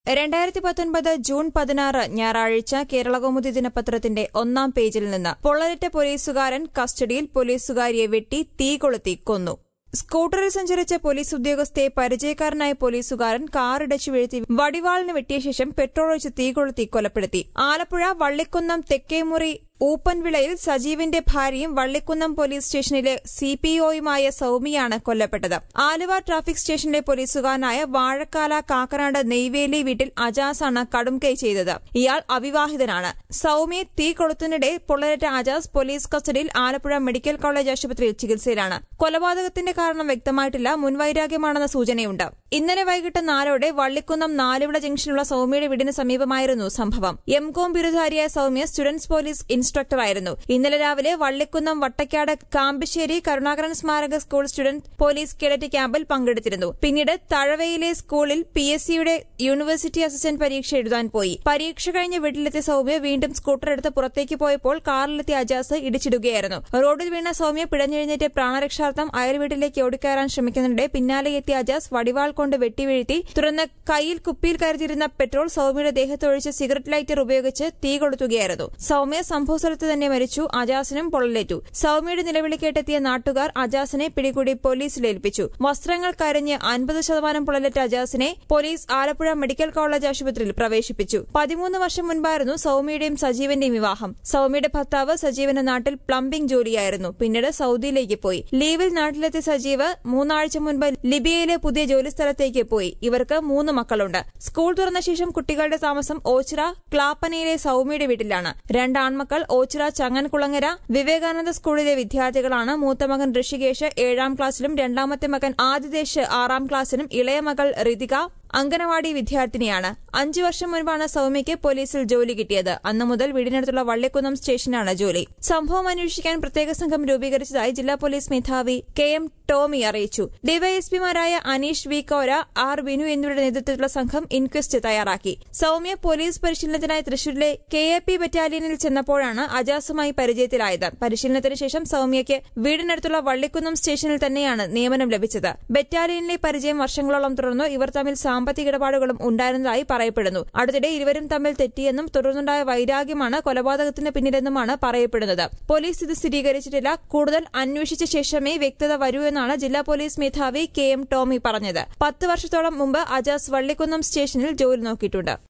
രണ്ടായിരത്തി പത്തൊൻപത് ജൂൺ പതിനാറ് ഞായറാഴ്ച കേരളകൗമുദി ദിനപത്രത്തിന്റെ ഒന്നാം പേജിൽ നിന്ന് പൊള്ളലേറ്റ പോലീസുകാരൻ കസ്റ്റഡിയിൽ പോലീസുകാരിയെ വെട്ടി തീ കൊളുത്തി കൊന്നു സ്കൂട്ടറിൽ സഞ്ചരിച്ച പോലീസ് ഉദ്യോഗസ്ഥയെ പരിചയക്കാരനായ പോലീസുകാരൻ കാറിടച്ചു വീഴ്ത്തി വടിവാളിന് വെട്ടിയ ശേഷം പെട്രോൾ ഒഴിച്ച് തീ കൊളുത്തി കൊലപ്പെടുത്തി ആലപ്പുഴ വള്ളിക്കുന്നം തെക്കേമുറി ഊപ്പൻവിളയിൽ സജീവിന്റെ ഭാര്യയും വള്ളിക്കുന്നം പോലീസ് സ്റ്റേഷനിലെ സിപിഒയുമായ സൌമിയാണ് കൊല്ലപ്പെട്ടത് ആലുവ ട്രാഫിക് സ്റ്റേഷനിലെ പോലീസുകാരനായ വാഴക്കാല കാക്കനാട് നെയ്വേലി വീട്ടിൽ അജാസാണ് കടും കൈ ചെയ്തത് ഇയാൾ അവിവാഹിതനാണ് സൌമ്യയെ തീ കൊളുത്തുന്നിടെ പൊള്ളലേറ്റ അജാസ് പോലീസ് കസ്റ്റഡിയിൽ ആലപ്പുഴ മെഡിക്കൽ കോളേജ് ആശുപത്രിയിൽ ചികിത്സയിലാണ് കൊലപാതകത്തിന്റെ കാരണം വ്യക്തമായിട്ടില്ല മുൻവൈരാഗ്യമാണെന്ന സൂചനയുണ്ട് ഇന്നലെ വൈകിട്ട് നാലോടെ വള്ളിക്കുന്നം നാലുവിള ജംഗ്ഷനിലുള്ള സൌമ്യയുടെ വീടിന് സമീപമായിരുന്നു സംഭവം എം കോം ബിരുദധാരിയായ സൌമ്യ സ്റ്റുഡൻസ് പോലീസ് ഇൻസ്ട്രക്ടറായിരുന്നു ഇന്നലെ രാവിലെ വള്ളിക്കുന്നം വട്ടക്കാട് കാമ്പശ്ശേരി കരുണാകരൻ സ്മാരക സ്കൂൾ സ്റ്റുഡന്റ് പോലീസ് കേഡറ്റ് ക്യാമ്പിൽ പങ്കെടുത്തിരുന്നു പിന്നീട് തഴവയിലെ സ്കൂളിൽ പി എസ് സിയുടെ യൂണിവേഴ്സിറ്റി അസിസ്റ്റന്റ് പരീക്ഷ എഴുതാൻ പോയി പരീക്ഷ കഴിഞ്ഞ് വീട്ടിലെത്തിയ സൌമ്യ വീണ്ടും സ്കൂട്ടർ എടുത്ത് പുറത്തേക്ക് പോയപ്പോൾ കാറിലെത്തിയ അജാസ് ഇടിച്ചിടുകയായിരുന്നു റോഡിൽ വീണ സൌമ്യ പിടഞ്ഞെഴുന്നേറ്റ് പ്രാണരക്ഷാർത്ഥം അയൽ വീട്ടിലേക്ക് ഓടിക്കയറാൻ ശ്രമിക്കുന്നുണ്ടെ പിന്നാലെ എത്തിയ അജാസ് വടിവാൾ കൊണ്ട് വെട്ടിവീഴ്ത്തി തുടർന്ന് കയ്യിൽ കുപ്പിയിൽ കരുതിയിരുന്ന പെട്രോൾ സൌമ്യയുടെ ദേഹത്തൊഴിച്ച് സിഗരറ്റ് ലൈറ്റർ ഉപയോഗിച്ച് തീ കൊളുത്തുകയായിരുന്നു സൌമ്യ സംഭവസ്ഥലത്ത് തന്നെ മരിച്ചു അജാസിനും പൊള്ളലേറ്റു സൌമ്യയുടെ നിലവിളി കേട്ടെത്തിയ നാട്ടുകാർ അജാസിനെ പിടികൂടി പോലീസിൽ ഏൽപ്പിച്ചു വസ്ത്രങ്ങൾ കരഞ്ഞ് അൻപത് ശതമാനം പൊള്ളലേറ്റ അജാസിനെ പോലീസ് ആലപ്പുഴ മെഡിക്കൽ കോളേജ് ആശുപത്രിയിൽ പ്രവേശിപ്പിച്ചു പതിമൂന്ന് വർഷം മുൻപായിരുന്നു സൌമ്യയുടെയും സജീവന്റെയും വിവാഹം സൌമ്യയുടെ ഭർത്താവ് സജീവന്റെ നാട്ടിൽ പ്ലംബിംഗ് ജോലിയായിരുന്നു പിന്നീട് സൌദിയിലേക്ക് പോയി ലീവിൽ നാട്ടിലെത്തിയ സജീവ് മൂന്നാഴ്ച മുൻപ് ലിബിയയിലെ പുതിയ ജോലിസ്ഥലത്തേക്ക് പോയി ഇവർക്ക് മൂന്ന് മക്കളുണ്ട് സ്കൂൾ തുറന്ന ശേഷം കുട്ടികളുടെ താമസം ഓച്ചിറ ക്ലാപ്പനയിലെ സൌമ്യയുടെ വീട്ടിലാണ് രണ്ട് ആൺമക്കൾ ഓച്ചിറ ചങ്ങൻകുളങ്ങര വിവേകാനന്ദ സ്കൂളിലെ വിദ്യാർത്ഥികളാണ് മൂത്ത മകൻ ഋഷികേശ് ഏഴാം ക്ലാസ്സിലും രണ്ടാമത്തെ മകൻ ആദിദേശ് ആറാം ക്ലാസ്സിലും ഇളയ മകൾ ഋതിക അങ്കനവാടി വിദ്യാർത്ഥിനിയാണ് അഞ്ചു വർഷം മുൻപാണ് സൌമ്യയ്ക്ക് പോലീസിൽ ജോലി കിട്ടിയത് അന്നു മുതൽ വീടിനടുത്തുള്ള വള്ളിക്കുന്നം സ്റ്റേഷനാണ് ജോലി സംഭവം അന്വേഷിക്കാൻ പ്രത്യേക സംഘം രൂപീകരിച്ചതായി ജില്ലാ പോലീസ് മേധാവി കെ എം ടോമി അറിയിച്ചു ഡിവൈഎസ്പിമാരായ അനീഷ് വി കോര ആർ വിനു എന്നിവരുടെ നേതൃത്വത്തിലുള്ള സംഘം ഇൻക്വസ്റ്റ് തയ്യാറാക്കി സൌമ്യ പോലീസ് പരിശീലനത്തിനായി തൃശൂരിലെ കെ എ പി ബറ്റാലിയനിൽ ചെന്നപ്പോഴാണ് അജാസുമായി പരിചയത്തിലായത് പരിശീലനത്തിന് ശേഷം സൌമ്യയ്ക്ക് വീടിനടുത്തുള്ള വള്ളിക്കുന്നം സ്റ്റേഷനിൽ തന്നെയാണ് നിയമനം ലഭിച്ചത് ബറ്റാലിയനിലെ പരിചയം വർഷങ്ങളോളം തുടർന്നു ഇവർ തമ്മിൽ സാമ്പത്തിക ഇടപാടുകളും ഉണ്ടായിരുന്നതായി പറയപ്പെടുന്നു അടുത്തിടെ ഇരുവരും തമ്മിൽ തെറ്റിയെന്നും തുടർന്നുണ്ടായ വൈരാഗ്യമാണ് കൊലപാതകത്തിന് പിന്നിലെന്നുമാണ് പറയപ്പെടുന്നത് പോലീസ് ഇത് സ്ഥിരീകരിച്ചിട്ടില്ല കൂടുതൽ അന്വേഷിച്ച ശേഷമേ വ്യക്തത വരൂ എന്നാണ് ജില്ലാ പോലീസ് മേധാവി കെ എം ടോമി പറഞ്ഞത് പത്ത് വർഷത്തോളം മുമ്പ് അജാസ് വള്ളിക്കുന്നം സ്റ്റേഷനിൽ ജോലി നോക്കിയിട്ടുണ്ട്